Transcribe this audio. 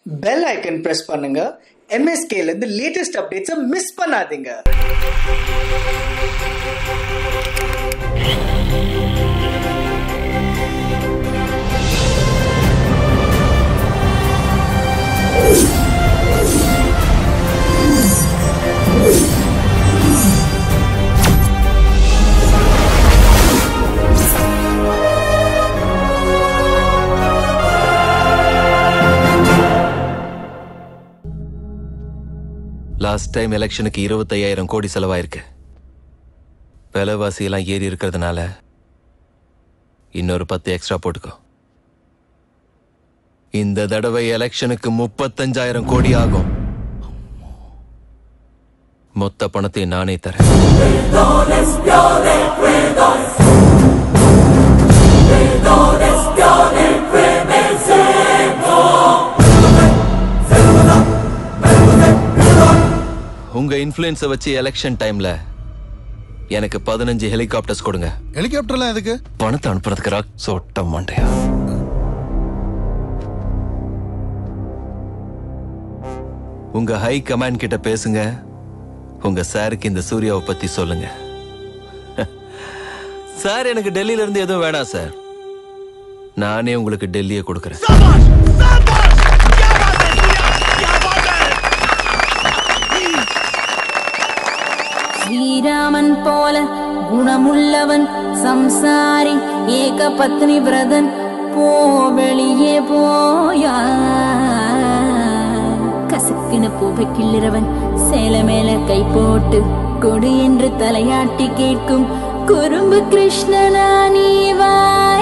bell icon press பண்ணுங்க MSK ல இருந்து லேட்டஸ்ட் அப்டேட்ஸை மிஸ் பண்ணாதீங்க லாஸ்ட் டைம் எலெக்ஷனுக்கு இருபத்தையாயிரம் கோடி செலவாயிருக்கு விலைவாசி எல்லாம் ஏறி இருக்கிறதுனால இன்னொரு பத்து எக்ஸ்ட்ரா போட்டுக்கோ இந்த தடவை எலெக்ஷனுக்கு முப்பத்தஞ்சாயிரம் கோடி ஆகும் மொத்த பணத்தை நானே தரேன் உங்க இன்ஃப்ளூயன்ஸை வச்சு எலெக்ஷன் டைம்ல எனக்கு பதினஞ்சு ஹெலிகாப்டர்ஸ் கொடுங்க ஹெலிகாப்டர்லாம் எதுக்கு பணத்தை அனுப்புறதுக்கு ராக் சொட்ட மாட்டேயா உங்க ஹை கமாண்ட் கிட்ட பேசுங்க உங்க சாருக்கு இந்த சூர்யாவை பத்தி சொல்லுங்க சார் எனக்கு டெல்லியில இருந்து எதுவும் வேணாம் சார் நானே உங்களுக்கு டெல்லியை கொடுக்கறேன் ஸ்ரீராமன் போல குணமுள்ளவன் சம்சாரி ஏக பத்னி விரதன் போ வெளியே போயா கசக்கின பூவை கிள்ளிறவன் சேல மேல கை போட்டு கொடு என்று தலையாட்டி கேட்கும் குறும்பு கிருஷ்ணனா நீ வா